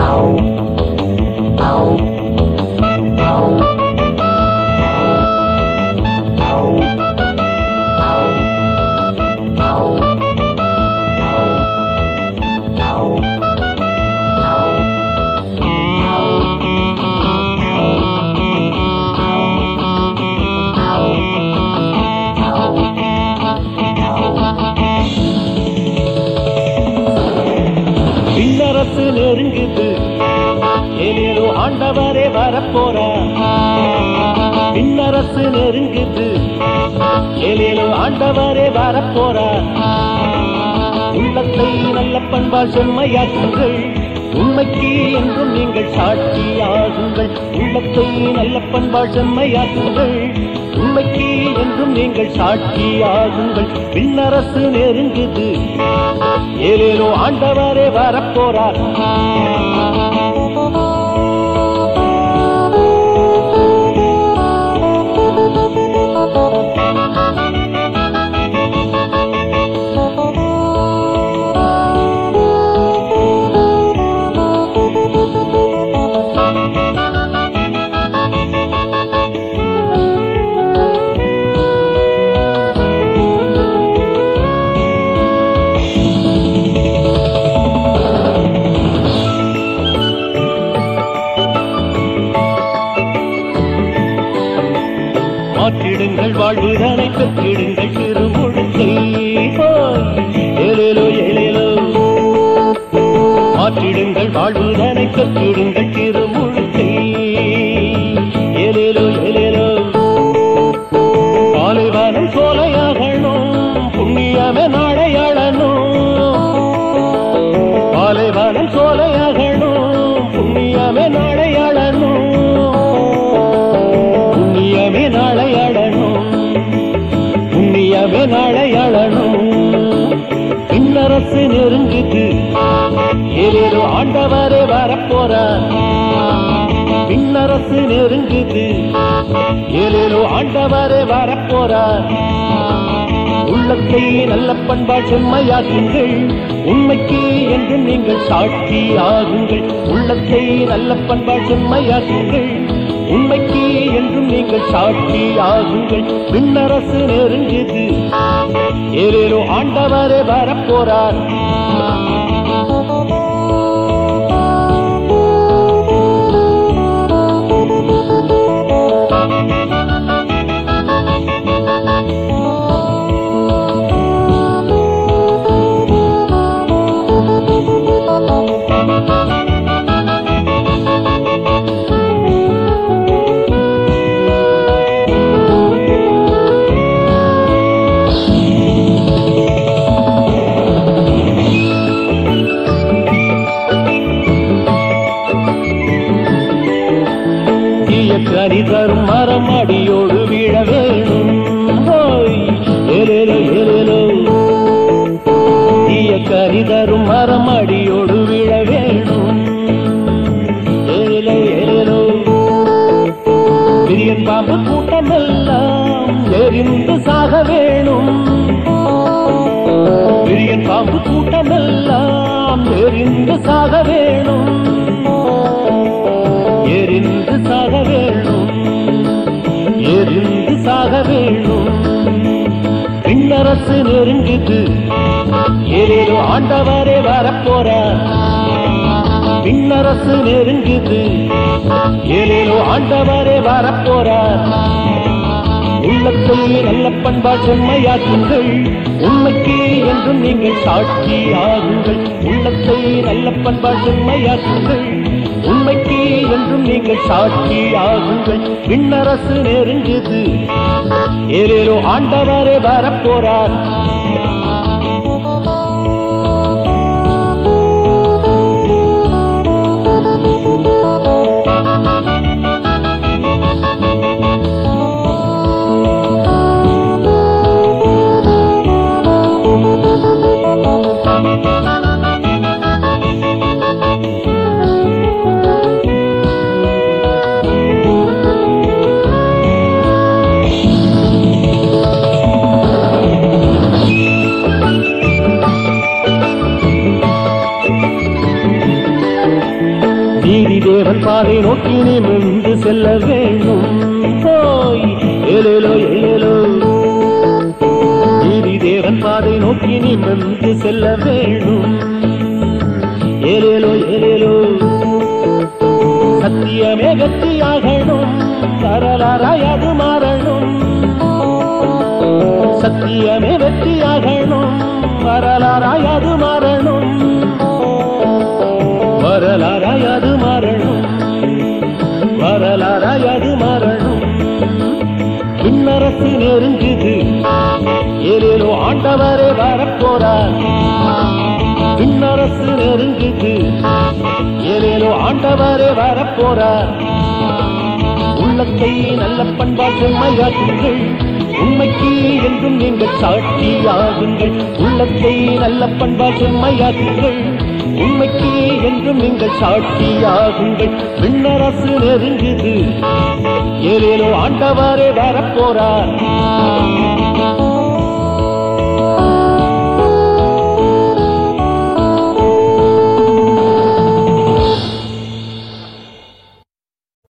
விண்ணரசு நெருங்குது ஏனேனோ ஆண்டவரே வரப்போறா விண்ணரசு நெருங்குது ஏனேனோ ஆண்டவரே வரப்போறா உள்ளத்தை நல்ல பண்பால் செம்மையாக்குங்கள் உண்மைக்கு என்றும் நீங்கள் சாட்சியாகுங்கள் உள்ளத்தை நல்ல பண்பால் செம்மையாக்குங்கள் உண்மைக்கு என்றும் நீங்கள் சாட்சியாகுங்கள் விண்ணரசு நெருங்குது ஏலேலோ ஆண்டவரே வரப்போறார் மாற்றிடுங்கள் வாழ்வுதனை பெற்றிடுங்கள் திருமுழுக்கை ஏலேலோ ஏலேலோ மாற்றிடுங்கள் வாழ்வுதனை பெற்றிடுங்கள் திருமுழுக்கை ஏலேலோ ஏலேலோ பாலைவனம் சோலையாகணும் புண்ணியமே நாளையாளணும் பாலைவனம் சோலையாகணும் புண்ணியமே நாளையாளணும் புண்ணியமே நாளையாளணும் புண்ணியமே நாளையாளணும் பின்னரசு நெருங்குது ஏழேழு ஆண்டவரே வரப்போறார் பின்னரசு நெருங்குது ஏழேழு ஆண்டவரே வரப்போறார் உள்ளத்தை நல்ல பண்பால் செம்மையாக்குங்கள் உண்மைக்கு என்றும் நீங்கள் சாட்சி ஆகுங்கள் உள்ளத்தை நல்ல பண்பால் செம்மையாக்குங்கள் உண்மைக்கு என்றும் நீங்கள் சாட்சி ஆகுங்கள் விண்ணரசு நெருங்குது ஏழேலோ ஆண்டவரே வரப்போறார் கனி தரும் மரம் அடியோடு விழ வேணும் ஹோய், ஏலேலோ ஏலேலோ தீய கனி தரும் மரம் அடியோடு விழ வேணும் ஏலேலோ ஏலேலோ பிரியன் பாம்பு கூட்டமெல்லாம் எரிந்து சாக வேணும் பிரியன் பாம்பு கூட்டமெல்லாம் எரிந்து சாக வேணும் எரிந்து சாக வேணும் எரிந்து சாக வேணும் பின்னரசு நெருங்குது ஏழேலோ ஆண்டவரே வரப்போறார் பின்னரசு நெருங்குது ஏழேலோ ஆண்டவரே வரப்போறார் உள்ளத்தை நல்ல பண்பால் செம்மையாக்குங்கள் உண்மைக்கு என்றும் நீங்கள் சாட்சி ஆகுங்கள் உள்ளத்தை நல்ல பண்பால் செம்மையாக்குங்கள் உண்மைக்கு என்றும் நீங்கள் சாட்சி ஆகுங்கள் விண்ணரசு நெருங்குது ஏழேலோ ஆண்டவரே வரப்போறார் நீதி தேவன் பாதை நோக்கி நிமிர்ந்து செல்ல வேணும் போய் ஏலேலோ ஏலேலோ நீதி தேவன் பாதை நோக்கி நிமிர்ந்து செல்ல வேணும் ஏலேலோ ஏலேலோ சத்தியமே கத்தியாகணும் வரலாறாய் அது மாறணும் சத்தியமே வெற்றியாகணும் வரலாறாய் அது மாறணும் வரலாறாய் அது மாறணும் வரலாறாய் அது மாறணும் பின்னரசு நெருங்குது ஏழேலோ ஆண்டவரே வரப்போறார் பின்னரசு நெருங்குது ஏழேலோ ஆண்டவரே வரப்போறார் உள்ளத்தை நல்ல பண்பாட்டு செம்மையாக்குங்கள் உண்மைக்கு என்றும் நீங்கள் சாட்சியாகுங்கள் உள்ளத்தை நல்ல பண்பாட்டு செம்மையாக்குங்கள் உண்மைக்கு என்றும் நீங்கள் சாட்சியாகுங்கள் விண்ணரசு நெருங்குது ஏழேலோ ஆண்டவரே வரப்போறார்